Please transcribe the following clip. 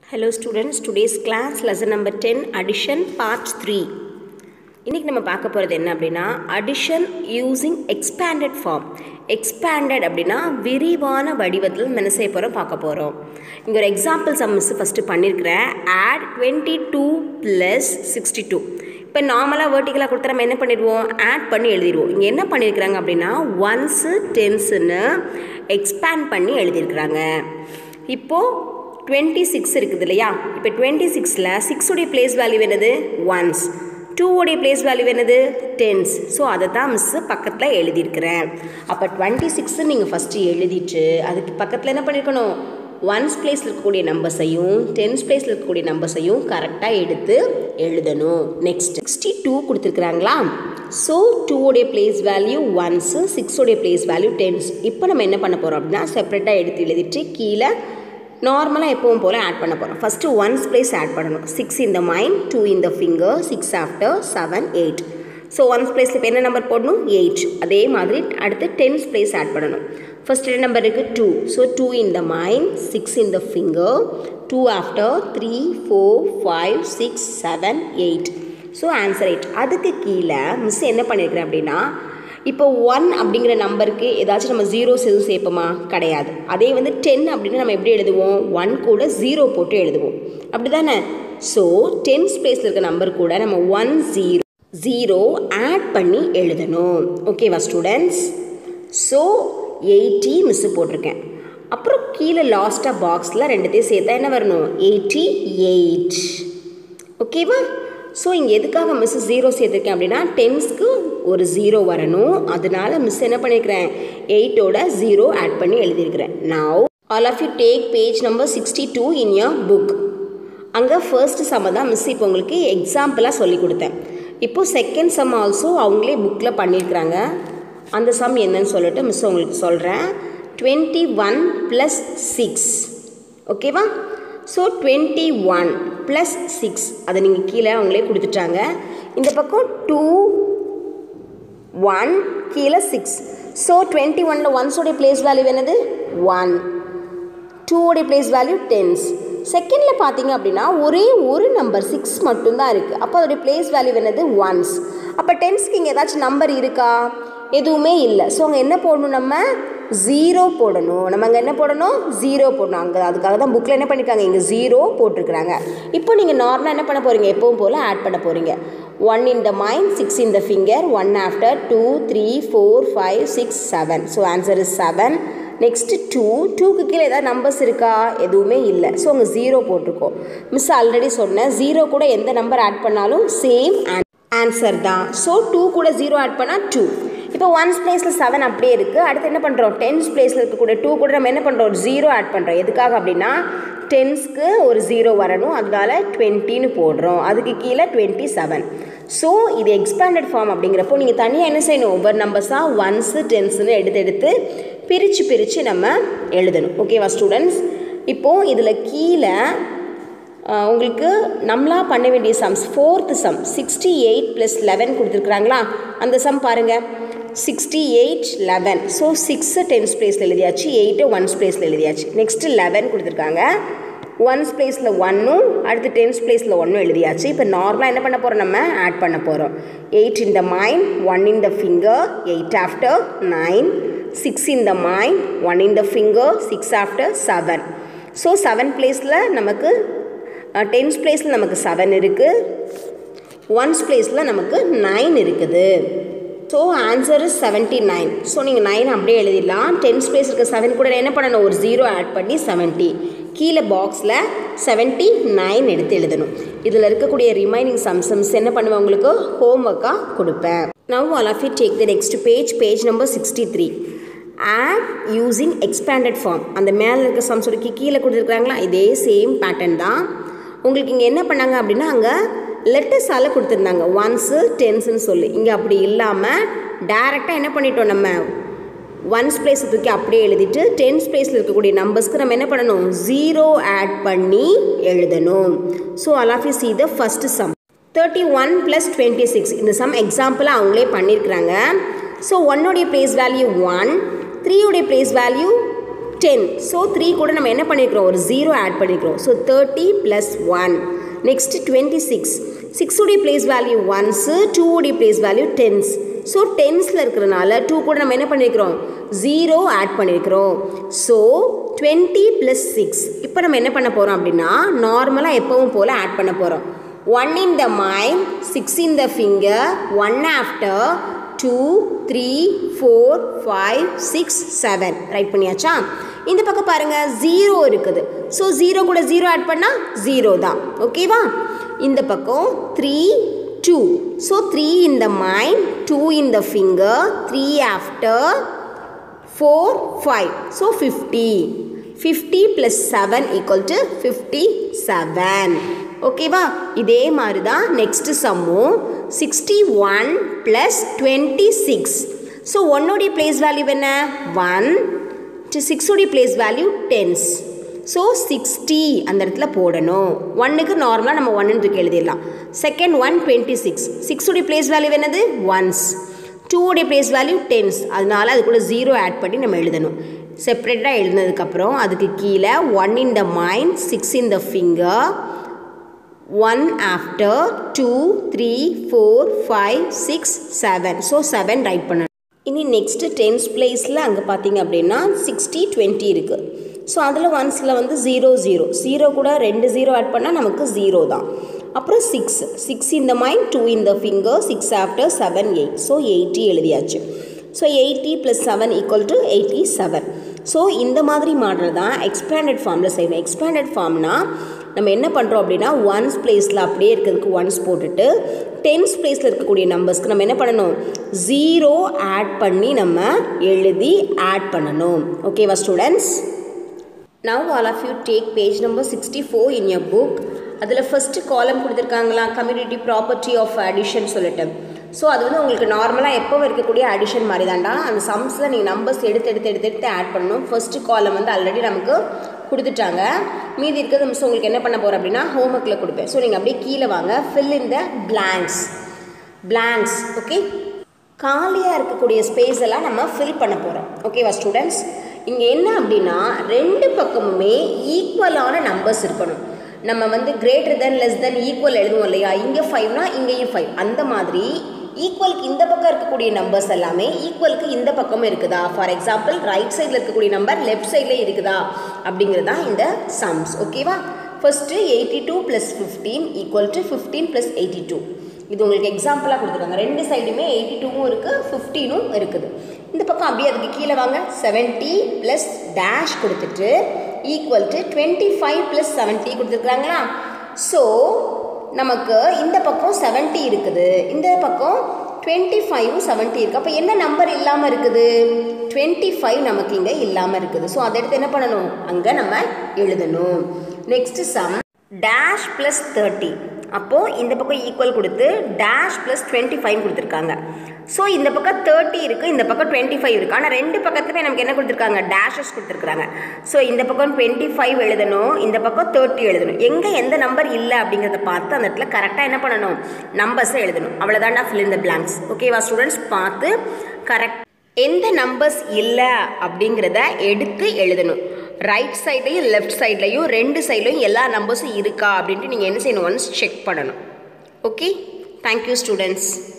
Hello students, today's class lesson number 10 addition part 3. இன்னைக்கு நம்ம பார்க்க போகிறது என்ன அப்படின்னா addition using expanded form. expanded அப்படின்னா விரிவான வடிவத்தில் நம்ம என்ன செய்ய போகிறோம் பார்க்க போகிறோம் இங்கே ஒரு எக்ஸாம்பிள் சம்ஸ் ஃபஸ்ட்டு பண்ணியிருக்கிறேன் add twenty two plus sixty two இப்போ நார்மலாக வேர்ட்டிக்கலாக கொடுத்தா நம்ம என்ன பண்ணிடுவோம் ஆட் பண்ணி எழுதிடுவோம் இங்கே என்ன பண்ணியிருக்கிறாங்க அப்படின்னா ஒன்ஸு டென்ஸுன்னு எக்ஸ்பேண்ட் பண்ணி எழுதியிருக்கிறாங்க இப்போது டுவெண்ட்டி சிக்ஸ் இருக்குது இல்லையா இப்போ டுவெண்ட்டி சிக்ஸில் சிக்ஸுடைய பிளேஸ் வேல்யூ என்னது ஒன்ஸ் டூவோடைய பிளேஸ் வேல்யூ என்னது டென்ஸ் ஸோ அதை தான் மிஸ்ஸு பக்கத்தில் எழுதியிருக்கிறேன் அப்போ டுவெண்ட்டி சிக்ஸு நீங்கள் ஃபஸ்ட்டு எழுதிட்டு அதுக்கு பக்கத்தில் என்ன பண்ணியிருக்கணும் ஒன்ஸ் பிளேஸில் இருக்கக்கூடிய நம்பர்ஸையும் டென்ஸ் பிளேஸில் இருக்கக்கூடிய நம்பர்ஸையும் கரெக்டாக எடுத்து எழுதணும் நெக்ஸ்ட் சிக்ஸ்டி டூ கொடுத்துருக்குறாங்களா ஸோ டூவோடைய பிளேஸ் வேல்யூ ஒன்ஸு சிக்ஸோடைய பிளேஸ் வேல்யூ டென்ஸ் இப்போ நம்ம என்ன பண்ண போகிறோம் அப்படின்னா செப்பரேட்டாக எடுத்து எழுதிட்டு கீழே நார்மலாக எப்பவும் போல் ஆட் பண்ண போகிறோம் ஃபஸ்ட்டு ஒன்ஸ் பிளேஸ் ஆட் பண்ணணும் சிக்ஸ் இந்த மைண்ட் டூ இந்த finger six after seven eight so ones பிளேஸில் இப்போ என்ன நம்பர் போடணும் எயிட் அதே மாதிரி அடுத்து டென்ஸ் பிளேஸ் ஆட் பண்ணணும் ஃபஸ்ட் என்ன நம்பர் இருக்குது two so two in the mind six in the finger two after three four five six seven eight so answer eight அதுக்கு கீழே மிஸ் என்ன பண்ணியிருக்கிறேன் அப்படின்னா இப்போ ஒன் அப்படிங்கிற நம்பருக்கு ஏதாச்சும் நம்ம ஜீரோஸ் எதுவும் சேர்ப்போமா கிடையாது அதே வந்து டென் அப்படின்னு நம்ம எப்படி எழுதுவோம் ஒன் கூட ஜீரோ போட்டு எழுதுவோம் அப்படி தானே ஸோ டென்ஸ் பிளேஸில் இருக்க நம்பர் கூட நம்ம ஒன் ஜீரோ ஜீரோ ஆட் பண்ணி எழுதணும் ஓகேவா ஸ்டூடெண்ட்ஸ் ஸோ எயிட்டி மிஸ்ஸு போட்டிருக்கேன் அப்புறம் கீழே லாஸ்ட்டாக பாக்ஸில் ரெண்டுத்தையும் சேர்த்தா என்ன வரணும் எயிட்டி எயிட் ஓகேவா ஸோ இங்கே எதுக்காக மிஸ் ஜீரோ சேர்த்துருக்கேன் அப்படின்னா டென்ஸ்க்கு ஒரு ஜீரோ வரணும் அதனால மிஸ் என்ன பண்ணியிருக்கிறேன் எயிட்டோட ஜீரோ ஆட் பண்ணி எழுதியிருக்கிறேன் now all of you take page number sixty two in your book அங்கே ஃபர்ஸ்ட் சம்ம தான் மிஸ் இப்போ உங்களுக்கு எக்ஸாம்பிளாக சொல்லி கொடுத்தேன் இப்போது செகண்ட் சம் ஆல்சோ அவங்களே புக்கில் பண்ணியிருக்கிறாங்க அந்த சம் என்னன்னு சொல்லிட்டு மிஸ் உங்களுக்கு சொல்கிறேன் டுவெண்ட்டி ஒன் ப்ளஸ் சிக்ஸ் ஓகேவா so twenty one plus six அதை நீங்கள் கீழே அவங்களே கொடுத்துட்டாங்க இந்த பக்கம் டூ ஒன் கீழே சிக்ஸ் ஸோ டுவெண்ட்டி ஒனில் ஒன்ஸோடைய பிளேஸ் வேல்யூ என்னது ஒன் டூவோடைய பிளேஸ் வேல்யூ டென்ஸ் செகண்டில் பார்த்தீங்க அப்படின்னா ஒரே ஒரு நம்பர் சிக்ஸ் மட்டும்தான் இருக்குது அப்போ அதோடைய பிளேஸ் வேல்யூ என்னது ஒன்ஸ் அப்போ டென்ஸ்க்கு இங்கே ஏதாச்சும் நம்பர் இருக்கா எதுவுமே இல்லை ஸோ அங்கே என்ன போடணும் நம்ம ஜீரோ போடணும் நம்ம அங்கே என்ன போடணும் ஜீரோ போடணும் அங்கே அதுக்காக தான் புக்கில் என்ன பண்ணியிருக்காங்க இங்கே ஜீரோ போட்டிருக்கிறாங்க இப்போ நீங்கள் நார்மலாக என்ன பண்ண போகிறீங்க எப்பவும் போல் ஆட் பண்ண போகிறீங்க one in the mind six in the finger one after two three four five six seven so answer is seven next two டூக்கு கீழே ஏதாவது நம்பர்ஸ் இருக்கா எதுவுமே இல்லை ஸோ அங்கே ஜீரோ போட்டிருக்கோம் மிஸ் ஆல்ரெடி சொன்னேன் ஜீரோ கூட எந்த நம்பர் ஆட் பண்ணாலும் சேம் ஆன்சர் தான் ஸோ டூ கூட ஜீரோ ஆட் பண்ணால் டூ இப்போ ஒன்ஸ் பிளேஸில் செவன் அப்படியே இருக்குது அடுத்து என்ன பண்ணுறோம் டென்ஸ் பிளேஸில் இருக்கக்கூடிய டூ கூட நம்ம என்ன பண்ணுறோம் ஒரு ஜீரோ ஆட் பண்ணுறோம் எதுக்காக அப்படின்னா டென்ஸ்க்கு ஒரு ஜீரோ வரணும் அதனால டுவெண்ட்டின்னு போடுறோம் அதுக்கு கீழே டுவெண்ட்டி செவன் ஸோ இது எக்ஸ்பேண்டட் ஃபார்ம் அப்படிங்கிறப்போ நீங்கள் தனியாக என்ன செய்யணும் ஒவ்வொரு நம்பர்ஸாக ஒன்ஸு டென்ஸுன்னு எடுத்து எடுத்து பிரித்து பிரித்து நம்ம எழுதணும் ஓகேவா ஸ்டூடெண்ட்ஸ் இப்போது இதில் கீழே உங்களுக்கு நம்மளாக பண்ண வேண்டிய sums fourth sum sixty eight plus eleven கொடுத்துருக்குறாங்களா அந்த சம் பாருங்கள் sixty eight eleven so six tens பிளேஸில் எழுதியாச்சு எயிட்டு ஒன்ஸ் பிளேஸில் எழுதியாச்சு நெக்ஸ்ட்டு லெவன் கொடுத்துருக்காங்க ஒன்ஸ் பிளேஸில் ஒன்னும் அடுத்து டென்ஸ் பிளேஸில் ஒன்றும் எழுதியாச்சு இப்போ நார்மலாக என்ன பண்ண போகிறோம் நம்ம ஆட் பண்ண போகிறோம் eight in the mind one in the finger eight after nine six in the mind one in the finger six after seven so seven பிளேஸில் நமக்கு டென்ஸ் பிளேஸில் நமக்கு செவன் இருக்குது ஒன்ஸ் பிளேஸில் நமக்கு நைன் இருக்குது so answer is seventy nine so நீங்கள் nine அப்படியே எழுதிடலாம் டென்ஸ் பிளேஸ் இருக்க செவன் கூட என்ன பண்ணணும் ஒரு ஜீரோ ஆட் பண்ணி செவன்ட்டி கீழே பாக்ஸில் செவன்ட்டி நைன் எடுத்து எழுதணும் இதில் இருக்கக்கூடிய ரிமைனிங் சம்சம்ஸ் என்ன பண்ணுவேன் உங்களுக்கு ஹோம் ஒர்க்காக கொடுப்பேன் now all of you take the next page page number sixty three add using expanded form அந்த மேலே இருக்க சம்ஸோட கீழே கொடுத்துருக்குறாங்களா இதே சேம் பேட்டர்ன் தான் உங்களுக்கு இங்கே என்ன பண்ணாங்க அப்படின்னா அங்கே லெட்டர்ஸால் கொடுத்துருந்தாங்க ஒன்ஸு டென்ஸுன்னு சொல்லி இங்கே அப்படி இல்லாமல் டேரெக்டாக என்ன பண்ணிட்டோம் நம்ம ஒன்ஸ் பிளேஸ் தூக்கி அப்படியே எழுதிட்டு டென்ஸ் பிளேஸில் இருக்கக்கூடிய நம்பர்ஸ்க்கு நம்ம என்ன பண்ணணும் ஜீரோ ஆட் பண்ணி எழுதணும் so all of you see the first sum thirty one plus twenty six இந்த சம் எக்ஸாம்பிளாக அவங்களே பண்ணியிருக்கிறாங்க ஸோ ஒன்னுடைய பிளேஸ் வேல்யூ ஒன் த்ரீயோடைய place value ten so three கூட நம்ம என்ன பண்ணியிருக்கிறோம் ஒரு ஜீரோ ஆட் பண்ணியிருக்கிறோம் so thirty plus one next twenty six சிக்ஸுடைய பிளேஸ் வேல்யூ ஒன்ஸு டூவுடைய பிளேஸ் வேல்யூ டென்ஸ் ஸோ டென்ஸில் இருக்கிறனால டூ கூட நம்ம என்ன பண்ணியிருக்கிறோம் ஜீரோ ஆட் பண்ணியிருக்கிறோம் ஸோ டுவெண்ட்டி ப்ளஸ் சிக்ஸ் இப்போ நம்ம என்ன பண்ண போகிறோம் அப்படின்னா நார்மலாக எப்பவும் போல் ஆட் பண்ண போகிறோம் one in the mind six in the finger one after two three four five six seven write பண்ணியாச்சா இந்த பக்கம் பாருங்கள் ஜீரோ இருக்குது ஸோ ஜீரோ கூட ஜீரோ ஆட் பண்ணால் ஜீரோ தான் ஓகேவா இந்த பக்கம் three two so three in the mind two in the finger three after four five so fifty fifty plus seven equal to fifty seven ஓகேவா இதே மாதிரி தான் நெக்ஸ்ட்டு சம்மும் sixty one plus twenty six so ஒன்னுடைய place value என்ன one சிக்ஸுடைய place value tens so sixty அந்த இடத்துல போடணும் ஒன்னுக்கு நார்மலாக நம்ம ஒன்னு தூக்கி எழுதிடலாம் செகண்ட் ஒன் டுவெண்ட்டி சிக்ஸ் சிக்ஸுடைய பிளேஸ் வேல்யூ என்னது ஒன்ஸ் டூவுடைய பிளேஸ் வேல்யூ டென்ஸ் அதனால அது கூட ஜீரோ ஆட் பண்ணி நம்ம எழுதணும் செப்பரேட்டாக எழுதினதுக்கப்புறம் அதுக்கு கீழே one in the mind six in the finger one after two three four five six seven so seven write பண்ணணும் இனி நெக்ஸ்ட்டு டென்ஸ் பிளேஸில் அங்கே பார்த்தீங்க அப்படின்னா சிக்ஸ்டி டுவெண்ட்டி இருக்குது ஸோ அதில் ஒன்ஸில் வந்து ஜீரோ ஜீரோ ஜீரோ கூட ரெண்டு ஜீரோ ஆட் பண்ணால் நமக்கு ஜீரோ தான் அப்புறம் சிக்ஸ் சிக்ஸ் இந்த மைண்ட் டூ இந்த finger six after seven eight so eighty எழுதியாச்சு so eighty plus seven equal to eighty seven so இந்த மாதிரி மாடல் தான் எக்ஸ்பேண்டட் ஃபார்மில் செய்யணும் எக்ஸ்பேண்டட் ஃபார்ம்னா நம்ம என்ன பண்ணுறோம் அப்படின்னா ஒன்ஸ் பிளேஸில் அப்படியே இருக்கிறதுக்கு ஒன்ஸ் போட்டுட்டு டென்ஸ் பிளேஸில் இருக்கக்கூடிய நம்பர்ஸ்க்கு நம்ம என்ன பண்ணணும் ஜீரோ ஆட் பண்ணி நம்ம எழுதி ஆட் பண்ணணும் ஓகேவா students now all of you take page number sixty four in your book அதில் ஃபஸ்ட்டு காலம் கொடுத்துருக்காங்களா கம்யூனிட்டி ப்ராப்பர்ட்டி ஆஃப் அடிஷன் சொல்லிட்டு ஸோ அது வந்து உங்களுக்கு நார்மலாக எப்போ இருக்கக்கூடிய அடிஷன் மாதிரி தான்டா அந்த சம்ஸில் நீங்கள் நம்பர்ஸ் எடுத்து எடுத்து எடுத்து எடுத்து ஆட் பண்ணணும் ஃபஸ்ட்டு காலம் வந்து ஆல்ரெடி நமக்கு கொடுத்துட்டாங்க மீதி இருக்கிறது மிஸ் உங்களுக்கு என்ன பண்ண போகிறேன் அப்படின்னா ஹோம்ஒர்க்கில் கொடுப்பேன் ஸோ நீங்கள் அப்படியே கீழே வாங்க fill in the blanks blanks okay காலியாக இருக்கக்கூடிய ஸ்பேஸ் எல்லாம் நம்ம ஃபில் பண்ண போகிறோம் ஓகேவா ஸ்டூடெண்ட்ஸ் இங்கே என்ன அப்படின்னா ரெண்டு பக்கமுமே ஈக்குவலான நம்பர்ஸ் இருக்கணும் நம்ம வந்து greater than less than equal எழுதுவோம் இல்லையா இங்கே ஃபைவ்னா இங்கேயும் ஃபைவ் அந்த மாதிரி ஈக்குவலுக்கு இந்த பக்கம் இருக்கக்கூடிய நம்பர்ஸ் எல்லாமே ஈக்குவலுக்கு இந்த பக்கமும் இருக்குதா ஃபார் எக்ஸாம்பிள் ரைட் சைடில் இருக்கக்கூடிய நம்பர் லெஃப்ட் சைடில் இருக்குதா அப்படிங்கிறது தான் இந்த சம்ஸ் ஓகேவா first eighty two plus fifteen equal to fifteen plus eighty two இது உங்களுக்கு எக்ஸாம்பிளாக கொடுத்துருக்காங்க ரெண்டு சைடுமே எயிட்டி டூவும் இருக்குது ஃபிஃப்டீனும் இருக்குது இந்த பக்கம் அப்படியே அதுக்கு கீழே வாங்க செவன்ட்டி ப்ளஸ் டேஷ் கொடுத்துட்டு equal to twenty five plus seventy கொடுத்துருக்குறாங்களா ஸோ நமக்கு இந்த பக்கம் செவன்ட்டி இருக்குது இந்த பக்கம் டுவெண்ட்டி ஃபைவும் செவன்ட்டி இருக்குது அப்போ என்ன நம்பர் இல்லாமல் இருக்குது டுவெண்ட்டி ஃபைவ் நமக்கு இங்கே இல்லாமல் இருக்குது ஸோ அதை எடுத்து என்ன பண்ணணும் அங்கே நம்ம எழுதணும் next sum dash plus thirty அப்போது இந்த பக்கம் ஈக்குவல் கொடுத்து டேஷ் ப்ளஸ் டுவெண்ட்டி ஃபைவ் கொடுத்துருக்காங்க ஸோ இந்த பக்கம் தேர்ட்டி இருக்குது இந்த பக்கம் டுவெண்ட்டி ஃபைவ் இருக்குது ஆனால் ரெண்டு பக்கத்துலையுமே நமக்கு என்ன கொடுத்துருக்காங்க டேஷஸ் கொடுத்துருக்காங்க ஸோ இந்த பக்கம் டுவெண்ட்டி ஃபைவ் எழுதணும் இந்த பக்கம் தேர்ட்டி எழுதணும் எங்கே எந்த நம்பர் இல்லை அப்படிங்கிறத பார்த்து அந்த இடத்துல கரெக்டாக என்ன பண்ணணும் நம்பர்ஸை எழுதணும் அவ்வளோதான்டா ஃபில் இந்த பிளாங்க்ஸ் ஓகேவா ஸ்டூடெண்ட்ஸ் பார்த்து கரெக்ட் எந்த நம்பர்ஸ் இல்லை அப்படிங்கிறத எடுத்து எழுதணும் ரைட் சைட்லையும் லெஃப்ட் சைட்லையும் ரெண்டு சைட்லையும் எல்லா நம்பர்ஸும் இருக்கா அப்படின்ட்டு நீங்கள் என்ன செய்யணும் ஒன்ஸ் செக் பண்ணணும் ஓகே தேங்க்யூ ஸ்டூடெண்ட்ஸ்